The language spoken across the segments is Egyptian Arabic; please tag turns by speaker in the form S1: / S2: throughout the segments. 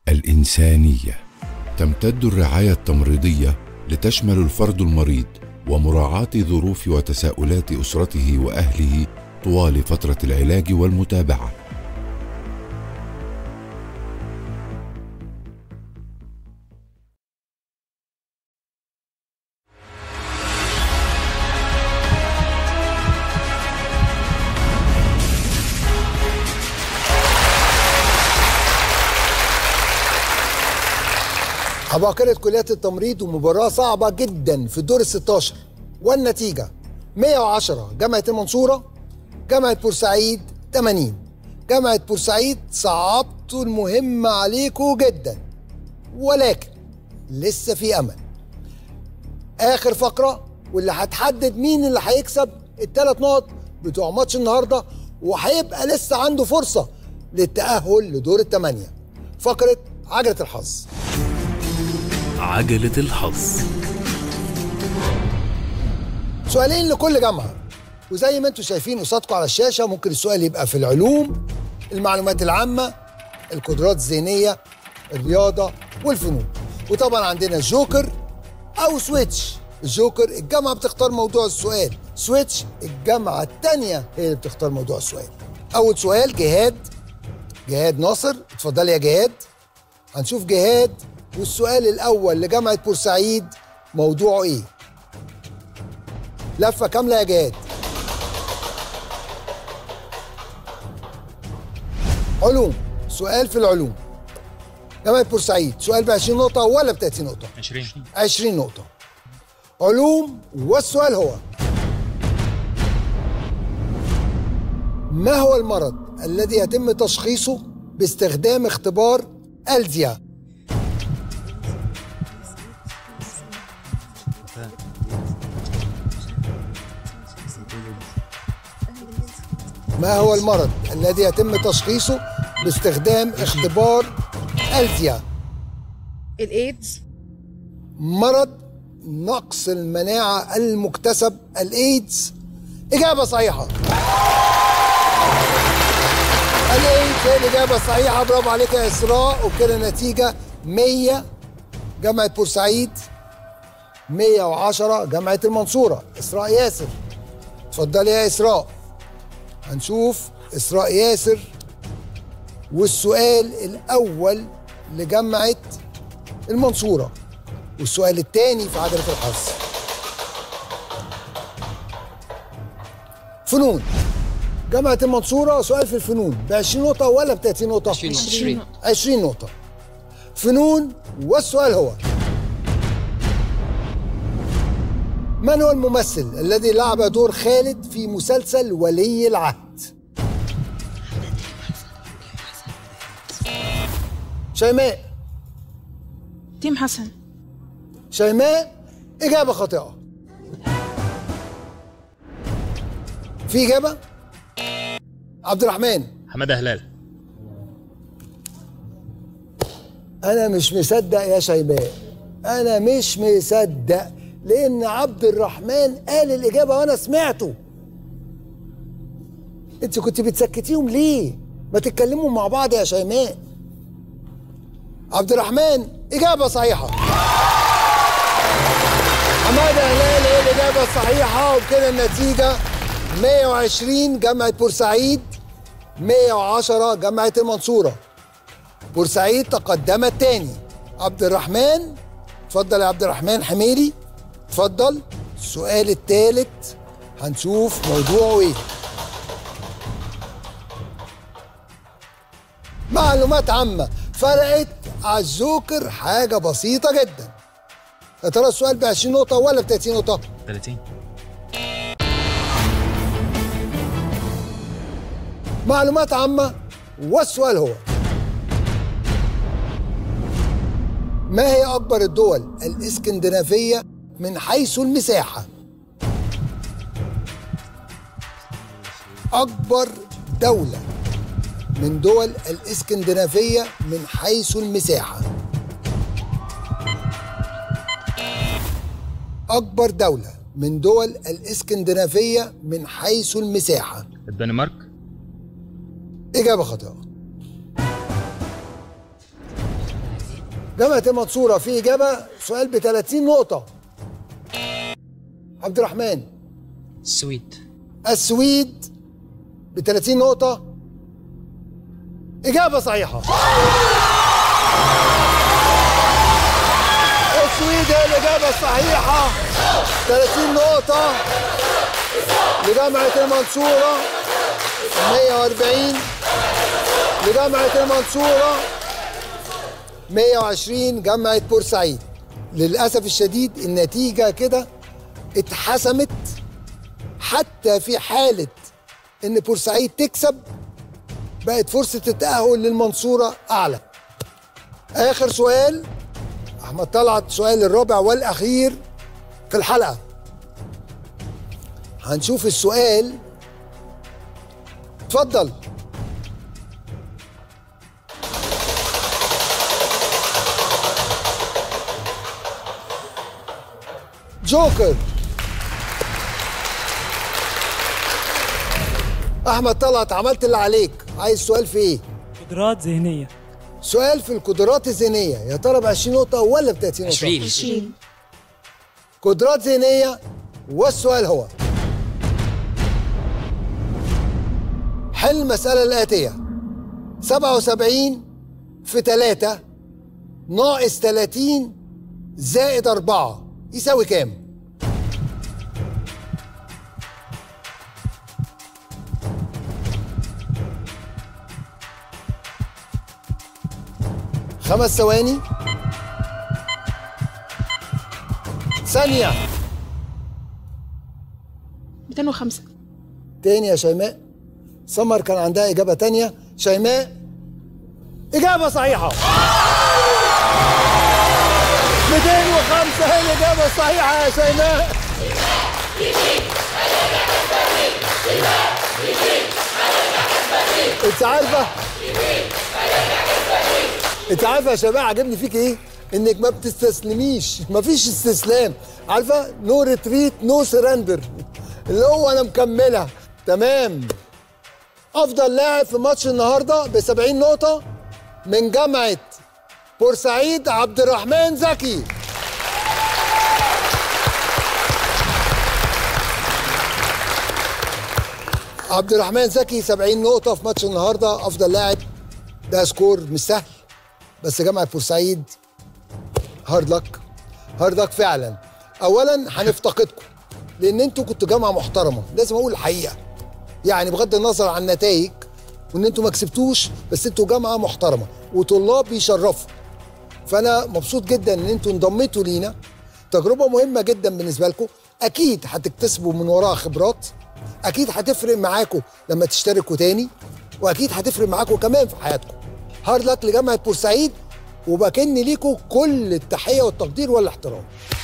S1: الإنسانية تمتد الرعاية التمريضية لتشمل الفرد المريض ومراعاة ظروف وتساؤلات أسرته وأهله طوال فترة العلاج والمتابعة.
S2: عباقرة كليات التمريض ومباراة صعبة جدا في الدور ال 16 والنتيجة 110 جامعة المنصورة جامعة بورسعيد 80 جامعة بورسعيد صعبتوا المهمة عليكم جدا ولكن لسه في أمل آخر فقرة واللي هتحدد مين اللي هيكسب الثلاث نقط بتوع ماتش النهارده وهيبقى لسه عنده فرصة للتأهل لدور الثمانية فقرة عجلة الحظ
S3: عجلة الحظ
S2: سؤالين لكل جامعة وزي ما انتم شايفين قصادكم على الشاشة ممكن السؤال يبقى في العلوم المعلومات العامة القدرات الذهنية الرياضة والفنون وطبعا عندنا جوكر أو سويتش الجوكر الجامعة بتختار موضوع السؤال سويتش الجامعة التانية هي اللي بتختار موضوع السؤال أول سؤال جهاد جهاد ناصر اتفضلي يا جهاد هنشوف جهاد والسؤال الأول لجامعة بورسعيد موضوعه إيه؟ لفة كاملة يا جهاد علوم سؤال في العلوم جامعة بورسعيد سؤال ب 20 نقطة ولا ب 30 نقطة؟
S4: 20
S2: 20 نقطة علوم والسؤال هو ما هو المرض الذي يتم تشخيصه باستخدام اختبار ألزيا ما هو المرض الذي يتم تشخيصه باستخدام اختبار ألزيا
S5: الايدز
S2: مرض نقص المناعة المكتسب الإيدز إجابة صحيحة الإيدز هي الإجابة الصحيحة برافو عليك يا إسراء وكده النتيجة 100 جامعة بورسعيد 110 جامعة المنصورة إسراء ياسر اتفضلي يا إسراء هنشوف إسراء ياسر والسؤال الأول لجامعة المنصورة والسؤال الثاني في عجلة الحظ فنون جامعة المنصورة سؤال في الفنون ب 20 نقطة ولا ب 30 نقطة؟
S5: 20
S2: 20 نقطة فنون والسؤال هو من هو الممثل الذي لعب دور خالد في مسلسل ولي العهد؟ شيماء
S5: تيم حسن
S2: شيماء إجابة خاطئة في إجابة؟ عبد الرحمن
S4: حماده هلال
S2: أنا مش مصدق يا شيماء أنا مش مصدق لأن عبد الرحمن قال الإجابة وأنا سمعته أنت كنت بتسكتيهم ليه؟ ما تتكلموا مع بعض يا شيماء عبد الرحمن إجابة صحيحة حمادة هلال هي الإجابة الصحيحة وبكده النتيجة 120 جامعة بورسعيد 110 جامعة المنصورة بورسعيد تقدمت تاني عبد الرحمن اتفضل يا عبد الرحمن حميري اتفضل السؤال الثالث هنشوف موضوعه ايه معلومات عامة فرقت على الجوكر حاجة بسيطة جدا يا ترى السؤال ب 20 نقطة ولا ب 30 نقطة؟
S4: 30
S2: معلومات عامة والسؤال هو ما هي أكبر الدول الإسكندنافية من حيث المساحة؟ أكبر دولة من دول الإسكندنافية من حيث المساحة أكبر دولة من دول الإسكندنافية من حيث المساحة
S4: الدنمارك
S2: إجابة خاطئة جامعة المنصورة في إجابة سؤال ب 30 نقطة عبد الرحمن
S4: السويد
S2: السويد ب 30 نقطة إجابة صحيحة السويد هي الإجابة الصحيحة 30 نقطة لجامعة المنصورة 140 لجامعة المنصورة 120 جامعة بورسعيد للأسف الشديد النتيجة كده اتحسمت حتى في حالة إن بورسعيد تكسب بقت فرصة التأهل للمنصورة أعلى آخر سؤال أحمد طلعت السؤال الرابع والأخير في الحلقة هنشوف السؤال اتفضل جوكر احمد طلعت عملت اللي عليك عايز سؤال في ايه
S6: قدرات ذهنية
S2: سؤال في القدرات الذهنيه يا ترى ب 20 نقطه ولا ب 30 نقطه
S4: 20
S5: 20
S2: قدرات ذهنيه والسؤال هو حل المسألة الآتية 77 في 3 ناقص 30 زائد 4 يساوي كام؟ خمس ثواني ثانية
S5: 205
S2: تاني يا شيماء سمر كان عندها إجابة تانية شيماء إجابة صحيحة 205 هي الإجابة الصحيحة يا شيماء انت عارفة انت عارفة يا شيماء عجبني فيك ايه؟ انك ما بتستسلميش مفيش استسلام عارفة نو ريتريت نو سرندر اللي هو انا مكملة تمام افضل لاعب في ماتش النهارده ب 70 نقطه من جامعه بورسعيد عبد الرحمن زكي عبد الرحمن زكي 70 نقطه في ماتش النهارده افضل لاعب ده سكور مش سهل بس جامعه بورسعيد هارد لك هارد لك فعلا اولا هنفتقدكم لان انتوا كنتوا جامعه محترمه لازم اقول الحقيقه يعني بغض النظر عن النتائج وان انتوا ما كسبتوش بس انتوا جامعه محترمه وطلاب بيشرفوا فانا مبسوط جدا ان انتوا انضميتوا لينا تجربه مهمه جدا بالنسبه لكم اكيد هتكتسبوا من وراها خبرات اكيد هتفرق معاكم لما تشتركوا تاني واكيد هتفرق معاكم كمان في حياتكم هارد لك لجامعه بورسعيد وبكن ليكم كل التحيه والتقدير والاحترام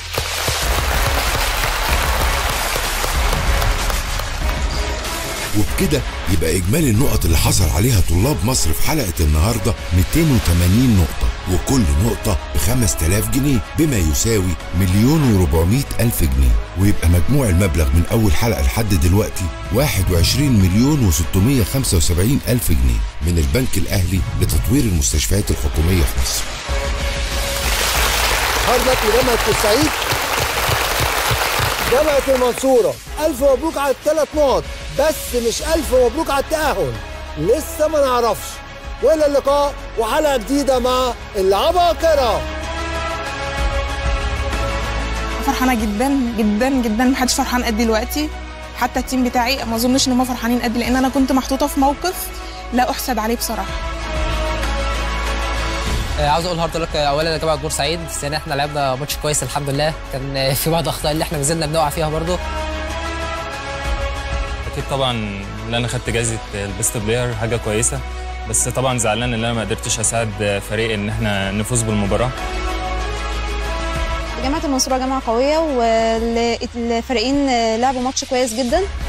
S1: وبكده يبقى إجمالي النقط اللي حصل عليها طلاب مصر في حلقة النهاردة 280 نقطة وكل نقطة ب 5000 جنيه بما يساوي مليون و400 ألف جنيه ويبقى مجموع المبلغ من أول حلقة لحد دلوقتي 21 مليون و675 ألف جنيه من البنك الأهلي لتطوير المستشفيات الحكومية في مصر
S2: هارد لك لجامعه بورسعيد جامعه المنصوره الف مبروك على الثلاث نقط بس مش الف مبروك على التاهل لسه ما نعرفش والى اللقاء وحلقه جديده مع العباقره
S5: فرحانه جدا جدا جدا محدش فرحان قد دلوقتي حتى التيم بتاعي ما اظنش ان هم فرحانين قد لان انا كنت محطوطه في موقف لا احسد عليه بصراحه
S4: آه، عاوز اقول هارد لك اولا لجامعه بورسعيد ثانيا احنا لعبنا ماتش كويس الحمد لله كان آه، في بعض الاخطاء اللي احنا نزلنا بنقع فيها برضه
S7: اكيد طبعا ان انا خدت جائزه البيست بلاير حاجه كويسه بس طبعا زعلان ان انا ما قدرتش اساعد فريق ان احنا نفوز بالمباراه
S8: جامعة المنصورة جامعة قوية والفريقين لعبوا ماتش كويس جدا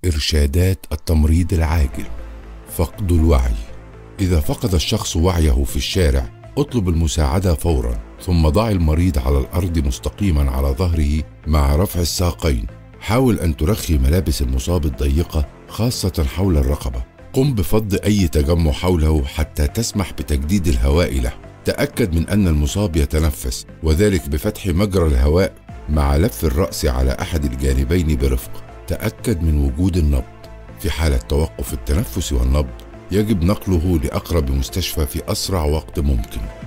S1: إرشادات التمريض العاجل فقد الوعي إذا فقد الشخص وعيه في الشارع اطلب المساعدة فورا ثم ضع المريض على الأرض مستقيما على ظهره مع رفع الساقين حاول أن ترخي ملابس المصاب الضيقة خاصة حول الرقبة قم بفض أي تجمع حوله حتى تسمح بتجديد الهواء له تأكد من أن المصاب يتنفس وذلك بفتح مجرى الهواء مع لف الرأس على أحد الجانبين برفق تأكد من وجود النبض في حالة توقف التنفس والنبض يجب نقله لأقرب مستشفى في أسرع وقت ممكن